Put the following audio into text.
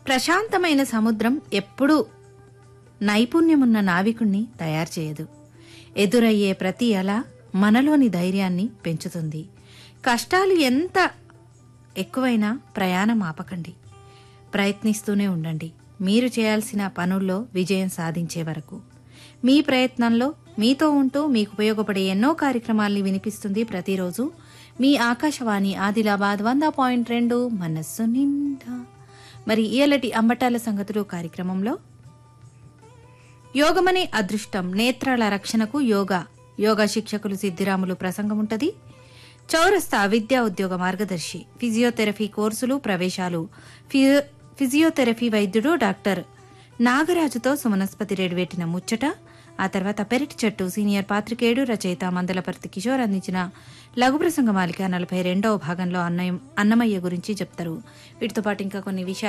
ప్రశాంతమైన సముద్రం ఎప్పుడూ నైపుణ్యమున్న నావికుణ్ణి తయారు చేయదు ఎదురయ్యే ప్రతి అల మనలోని ధైర్యాన్ని పెంచుతుంది కష్టాలు ఎంత ఎక్కువైనా ప్రయాణం ఆపకండి ప్రయత్నిస్తూనే ఉండండి మీరు చేయాల్సిన పనుల్లో విజయం సాధించే వరకు మీ ప్రయత్నంలో మీతో ఉంటూ మీకు ఉపయోగపడే ఎన్నో కార్యక్రమాల్ని వినిపిస్తుంది ప్రతిరోజు మీ ఆకాశవాణి ఆదిలాబాద్ వంద పాయింట్ రెండు మనస్సు నిండా మరి ఇయలటి అంబటాల సంగతులు కార్యక్రమంలో యోగమనే అదృష్టం నేత్రాల రక్షణకు యోగా యోగా శిక్షకులు సిద్ధిరాములు ప్రసంగం ఉంటది చౌరస్తా విద్యా ఉద్యోగ మార్గదర్శి ఫిజియోథెరపీ కోర్సులు ప్రవేశాలు ఫిజి- ఫిజియోథెరపీ వైద్యుడు డాక్టర్ నాగరాజుతో సుమనస్పతి రెడ్డివేటిన ముచ్చట ఆ తర్వాత పెరటి చెట్టు సీనియర్ పాత్రికేయుడు రచయిత మందలపర్తి కిషోర్ అందించిన లఘు ప్రసంగ మాలిక నలభై రెండవ భాగంలో అన్నయ్య అన్నమయ్య గురించి చెప్తారు వీటితో పాటు ఇంకా కొన్ని విషయాలు